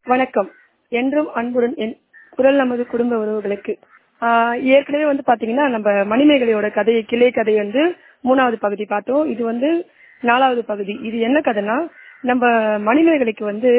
வணக்கம் என்றும் அன்புடன் என் குரல் நமது குடும்ப உறவுகளுக்கு ஆஹ் ஏற்கனவே வந்து பாத்தீங்கன்னா நம்ம மணிமேகலையோட கதையை கிளை கதை வந்து மூணாவது பகுதி பார்த்தோம் இது வந்து நாலாவது பகுதி இது என்ன கதைனா நம்ம மணிமேகலைக்கு வந்து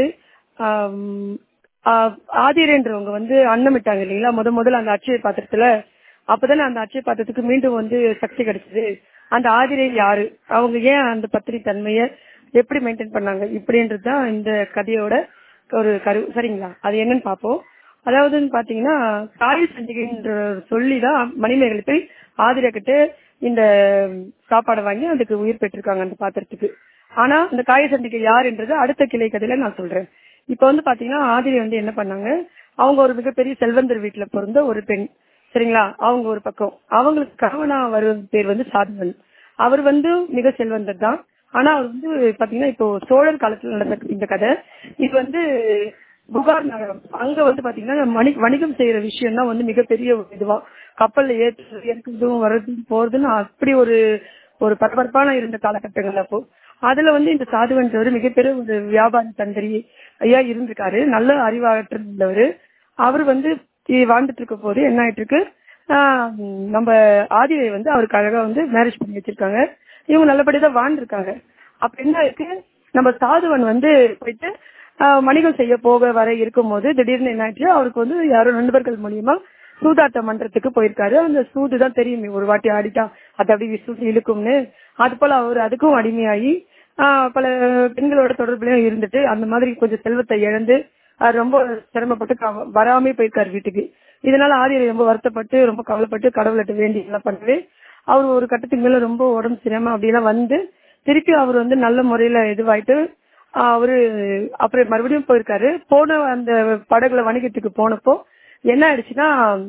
ஆம், ஆஹ் ஆதிரன்றவங்க வந்து அன்னமிட்டாங்க இல்லைங்களா முத முதல்ல அந்த அட்சய பாத்திரத்துல அப்பதானே அந்த அட்சய பாத்திரத்துக்கு மீண்டும் வந்து சக்தி கிடைச்சது அந்த ஆதிரை யாரு அவங்க ஏன் அந்த பத்திரி தன்மையை எப்படி மெயின்டைன் பண்ணாங்க இப்படின்றது தான் இந்த கதையோட ஒரு கரு சரிங்களா அது என்னன்னு பார்ப்போம் அதாவதுன்னு பாத்தீங்கன்னா காய் சஞ்சிகைன்ற சொல்லி தான் மணிமேகலை போய் ஆதிரை கிட்ட இந்த சாப்பாடை வாங்கி அதுக்கு உயிர் பெற்றிருக்காங்க அந்த பாத்திரத்துக்கு ஆனா அந்த காய சண்டிகை யாருன்றது அடுத்த கிளை கதையில நான் சொல்றேன் இப்ப வந்து பாத்தீங்கன்னா ஆதிரை வந்து என்ன பண்ணாங்க அவங்க ஒரு மிகப்பெரிய செல்வந்தர் வீட்டுல பிறந்த ஒரு பெண் சரிங்களா அவங்க ஒரு பக்கம் அவங்களுக்கு கணவனா வரும் பேர் வந்து சாதுவன் அவர் வந்து மிக செல்வந்தர் தான் ஆனா அவர் வந்து பாத்தீங்கன்னா இப்போ சோழர் காலத்துல நடந்த இந்த கதை இது வந்து புகார் நகரம் அங்க வந்து பாத்தீங்கன்னா மணி வணிகம் செய்யற விஷயம் தான் வந்து மிகப்பெரிய ஒரு இதுவா கப்பல்ல ஏற்று இறக்குறதும் வர்றது போறதுன்னு அப்படி ஒரு ஒரு பரபரப்பான இருந்த காலகட்டங்கள் அப்போ அதுல வந்து இந்த சாதுவன்றவர் மிகப்பெரிய ஒரு வியாபாரி தந்திரி ஐயா இருந்திருக்காரு நல்ல அறிவாற்றல் உள்ளவர் அவர் வந்து இ- வாழ்ந்துட்டு இருக்க போது என்ன ஆயிட்டு இருக்கு ஆஹ் நம்ம ஆதிரை வந்து அவருக்கு அழகா வந்து மேரேஜ் பண்ணி வச்சிருக்காங்க இவங்க நல்லபடியா தான் வாழ்ந்திருக்காங்க அப்ப என்ன இருக்கு நம்ம சாதுவன் வந்து போயிட்டு ஆஹ் வணிகம் செய்ய போக வர இருக்கும்போது திடீர்னு என்ன ஆயிடுச்சு அவருக்கு வந்து யாரோ நண்பர்கள் மூலியமா சூதாட்ட மன்றத்துக்கு போயிருக்காரு அந்த சூது தான் தெரியுமே ஒரு வாட்டி ஆடிட்டா அது அப்படி சூது இழுக்கும்னு அது போல அவர் அதுக்கும் அடிமையாகி ஆஹ் பல பெண்களோட தொடர்புலயும் இருந்துட்டு அந்த மாதிரி கொஞ்சம் செல்வத்தை இழந்து அவர் ரொம்ப சிரமப்பட்டு க- வராமே போயிருக்காரு வீட்டுக்கு இதனால ஆதிரை ரொம்ப வருத்தப்பட்டு ரொம்ப கவலைப்பட்டு கடவுள்கிட்ட வேண்டி எல்லாம் பண்ணவே அவர் ஒரு கட்டத்துக்கு மேல ரொம்ப உடம்பு சரியாம அப்படியெல்லாம் வந்து திருப்பி அவர் வந்து நல்ல முறையில இதுவாயிட்டு ஆஹ் அவரு அப்புறம் மறுபடியும் போயிருக்காரு போன அந்த படகுல வணிகத்துக்கு போனப்போ என்ன ஆயிடுச்சுன்னா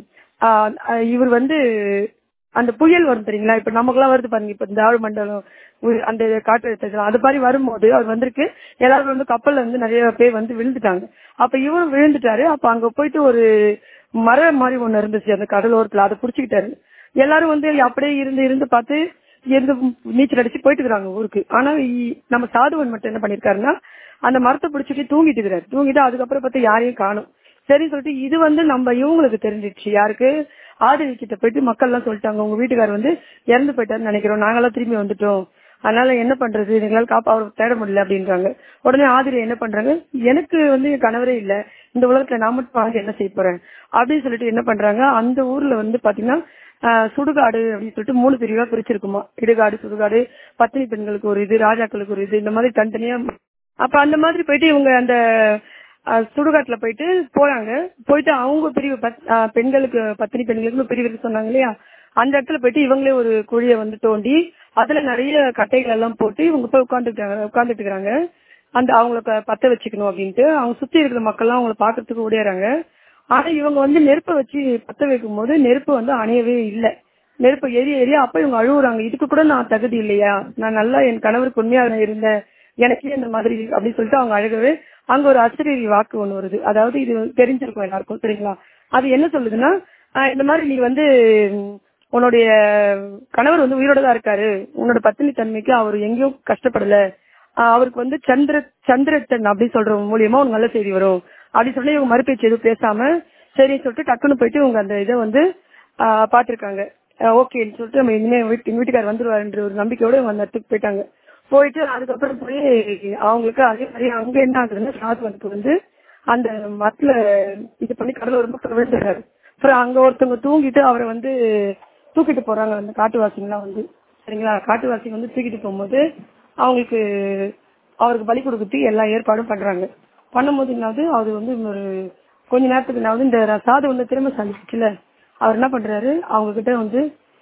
ஆஹ் ஆஹ் இவர் வந்து அந்த புயல் வரும் தெரியுங்களா இப்ப நமக்கெல்லாம் வருது பாருங்க இப்ப இந்த ஆழ்மண்டலம் உ- அந்த காற்றழுத்தம் அது மாதிரி வரும்போது அவர் வந்திருக்கு எல்லாரும் வந்து கப்பல்ல வந்து நிறைய பேர் வந்து விழுந்துட்டாங்க அப்ப இவரும் விழுந்துட்டாரு அப்ப அங்க போயிட்டு ஒரு மரம் மாதிரி ஒண்ணு இருந்துச்சு அந்த கடலோரத்துல அதை புடிச்சுக்கிட்டாரு எல்லாரும் வந்து அப்படியே இருந்து இருந்து பார்த்து இருந்து நீச்சல் அடிச்சு போயிட்டு இருக்காங்க ஊருக்கு ஆனா இ- நம்ம சாதுவன் மட்டும் என்ன பண்ணிருக்காருன்னா அந்த மரத்தை பிடிச்சிட்டு தூங்கிட்டு இருக்கிறாரு தூங்கிட்டு அதுக்கப்புறம் பார்த்து யாரையும் காணும் சரி சொல்லிட்டு இது வந்து நம்ம இவங்களுக்கு தெரிஞ்சிடுச்சு யாருக்கு ஆதவி கிட்ட போயிட்டு மக்கள் எல்லாம் சொல்லிட்டாங்க உங்க வீட்டுக்காரர் வந்து இறந்து போயிட்டாருன்னு நினைக்கிறோம் நாங்கெல்லாம் திரும்பி வந்துட்டோம் அதனால என்ன பண்றது எங்களால காப்பா அவர் தேட முடியல அப்படின்றாங்க உடனே ஆதிரி என்ன பண்றாங்க எனக்கு வந்து என் கணவரே இல்ல இந்த உலகத்துல நான் மட்டும் வாங்கி என்ன செய்ய போறேன் அப்படின்னு சொல்லிட்டு என்ன பண்றாங்க அந்த ஊர்ல வந்து பாத்தீங்கன்னா ஆஹ் சுடுகாடு அப்படின்னு சொல்லிட்டு மூணு பிரிவா பிரிச்சிருக்குமா இடுகாடு சுடுகாடு பத்தினி பெண்களுக்கு ஒரு இது ராஜாக்களுக்கு ஒரு இது இந்த மாதிரி தனித்தனியா அப்ப அந்த மாதிரி போயிட்டு இவங்க அந்த அஹ், சுடுகாட்டுல போயிட்டு போறாங்க போயிட்டு அவங்க பிரிவு பத்- அஹ், பெண்களுக்கு பத்தினி பெண்களுக்கு பிரிவு இருக்கு சொன்னாங்க இல்லையா அந்த இடத்துல போயிட்டு இவங்களே ஒரு குழியை வந்து தோண்டி அதுல நிறைய கட்டைகள் எல்லாம் போட்டு இவங்க போய் உட்காந்துட்டு உட்காந்துட்டு இருக்காங்க அந்த அவங்களுக்கு பத்த வச்சுக்கணும் அப்படின்ட்டு அவங்க சுத்தி இருக்கிற மக்கள்லாம் அவங்கள பாக்குறதுக்கு ஓடியாறாங்க ஆனா இவங்க வந்து நெருப்பை வச்சு பத்த வைக்கும் போது நெருப்பு வந்து அணையவே இல்லை நெருப்பு எரிய எரிய அப்ப இவங்க அழுகுறாங்க இதுக்கு கூட நான் தகுதி இல்லையா நான் நல்லா என் கணவருக்கு உண்மையா இருந்தேன் எனக்கே இந்த மாதிரி அப்படின்னு சொல்லிட்டு அவங்க அழுகவே அங்க ஒரு அசிரியரி வாக்கு ஒண்ணு வருது அதாவது இது தெரிஞ்சிருக்கும் எல்லாருக்கும் சரிங்களா அது என்ன சொல்லுதுன்னா ஆஹ் இந்த மாதிரி நீ வந்து உம், உன்னுடைய கணவர் வந்து உயிரோட தான் இருக்காரு உன்னோட பத்தினி தன்மைக்கு அவர் எங்கேயும் கஷ்டப்படல ஆஹ் அவருக்கு வந்து சந்திர சந்திரத்தன் அப்படி சொல்ற மூலியமா ஒரு நல்ல செய்தி வரும் அப்படின்னு சொல்லி இவங்க மறுபேச்சு எதுவும் பேசாம சரின்னு சொல்லிட்டு டக்குன்னு போயிட்டு இவங்க அந்த இதை வந்து ஆஹ் பாத்திருக்காங்க ஓகேன்னு சொல்லிட்டு நம்ம இனிமே வீட்டு எங்க வீட்டுக்காரர் வந்துருவாருன்ற ஒரு நம்பிக்கையோட இவங்க அந்த இடத்துக்கு போயிட்டாங்க போயிட்டு அதுக்கப்புறம் போய் அவங்களுக்கு அதே மாதிரி அங்க என்ன ஆகுதுன்னா சாதுவனுக்கு வந்து அந்த மரத்துல இது பண்ணி கடவுள் ரொம்ப விழுந்துறாரு அப்புறம் அங்க ஒருத்தவங்க தூங்கிட்டு அவரை வந்து தூக்கிட்டு போறாங்க அந்த காட்டுவாசிங்கெல்லாம் வந்து சரிங்களா காட்டுவாசிங்க வந்து தூக்கிட்டு போகும்போது அவங்களுக்கு அவருக்கு பலி கொடுக்கறதுக்கு எல்லா ஏற்பாடும் பண்றாங்க பண்ணும்போது என்னாவது அது வந்து ஒரு கொஞ்ச நேரத்துக்கு என்னாவது இந்த சாது வந்து திரும்ப சந்திச்சுல அவர் என்ன பண்றாரு அவங்க கிட்ட வந்து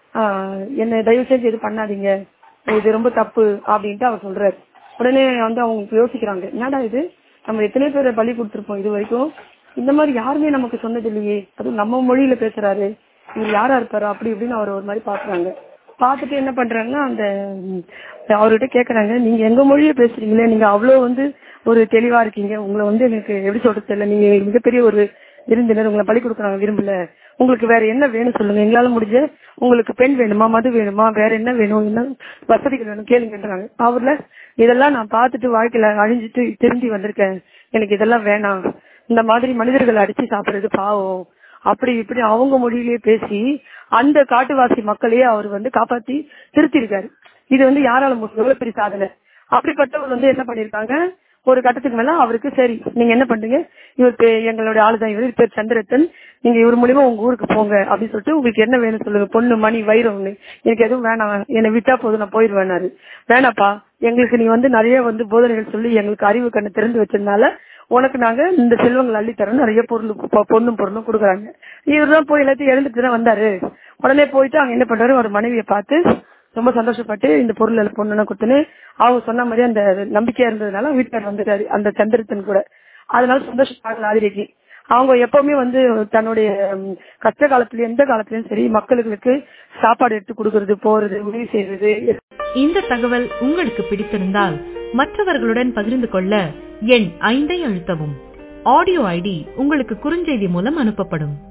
ஆஹ் என்ன தயவு செஞ்சு இது பண்ணாதீங்க இது ரொம்ப தப்பு அப்படின்ட்டு அவர் சொல்றாரு உடனே வந்து அவங்க யோசிக்கிறாங்க என்னடா இது நம்ம எத்தனை பேரை பலி கொடுத்துருப்போம் இது வரைக்கும் இந்த மாதிரி யாருமே நமக்கு சொன்னது இல்லையே அதுவும் நம்ம மொழியில பேசுறாரு இவர் யாரா இருப்பாரு அப்படி இப்படின்னு அவர் ஒரு மாதிரி பாக்குறாங்க பார்த்துட்டு என்ன பண்றாங்கன்னா அந்த ம், அவர்கிட்ட கேக்குறாங்க நீங்க எங்க மொழியை பேசுறீங்களே நீங்க அவ்வளவு வந்து ஒரு தெளிவா இருக்கீங்க உங்களை வந்து எனக்கு எப்படி சொல்றது தெரியல நீங்க மிகப்பெரிய ஒரு விருந்தினர் உங்களை பலி கொடுக்குறாங்க விரும்பல உங்களுக்கு வேற என்ன வேணும் சொல்லுங்க எங்களால முடிஞ்ச உங்களுக்கு பெண் வேணுமா மது வேணுமா வேற என்ன வேணும் என்ன வசதிகள் வேணும் கேளுங்கன்றாங்க அவர்ல இதெல்லாம் நான் பார்த்துட்டு வாழ்க்கையில அழிஞ்சிட்டு திரும்பி வந்திருக்கேன் எனக்கு இதெல்லாம் வேணாம் இந்த மாதிரி மனிதர்களை அடிச்சு சாப்பிடுறது பாவம் அப்படி இப்படி அவங்க மொழியிலேயே பேசி அந்த காட்டுவாசி மக்களையே அவர் வந்து காப்பாத்தி திருத்திருக்காரு இது வந்து யாரால முடியும் எவ்வளவு பெரிய சாதனை அப்படிப்பட்டவர் வந்து என்ன பண்ணிருக்காங்க ஒரு கட்டத்துக்கு மேல அவருக்கு சரி நீங்க என்ன பண்றீங்க இவர் பே- எங்களுடைய ஆளுதான் இவர் இவர் பேர் சந்திரத்தன் நீங்க இவர் மூலியமா உங்க ஊருக்கு போங்க அப்படின்னு சொல்லிட்டு உங்களுக்கு என்ன வேணும் சொல்லுங்க பொண்ணு மணி வைரம்னு எனக்கு எதுவும் வேணாம் என்னை விட்டா போதும் நான் போயிடுவேனாரு வேணாப்பா எங்களுக்கு நீ வந்து நிறைய வந்து போதனைகள் சொல்லி எங்களுக்கு அறிவு கண்ணு திறந்து வச்சதுனால உனக்கு நாங்க இந்த செல்வங்கள் அள்ளி தரோம் நிறைய பொருள் பொ- பொண்ணும் பொருளும் கொடுக்குறாங்க இவர் தான் போய் எல்லாத்தையும் எழுந்துட்டு தான் வந்தாரு உடனே போயிட்டு அங்க என்ன பண்றாரு ஒரு மனைவியை பார்த்து ரொம்ப சந்தோஷப்பட்டு இந்த பொருள் எல்லாம் பொண்ணுன்னு கொடுத்துன்னு அவங்க சொன்ன மாதிரி அந்த நம்பிக்கையா இருந்ததுனால வீட்டுக்காரர் வந்துட்டாரு அந்த சந்திரத்தன் கூட அதனால சந்தோஷமாக ஆதிரிக்கு அவங்க எப்பவுமே வந்து தன்னுடைய ம், கஷ்ட காலத்துல எந்த காலத்திலயும் சரி மக்களுக்கு சாப்பாடு எடுத்து கொடுக்கறது போறது உதவி செய்யறது இந்த தகவல் உங்களுக்கு பிடித்திருந்தால் மற்றவர்களுடன் பகிர்ந்து கொள்ள எண் ஐந்தை அழுத்தவும் ஆடியோ ஐடி உங்களுக்கு குறுஞ்செய்தி மூலம் அனுப்பப்படும்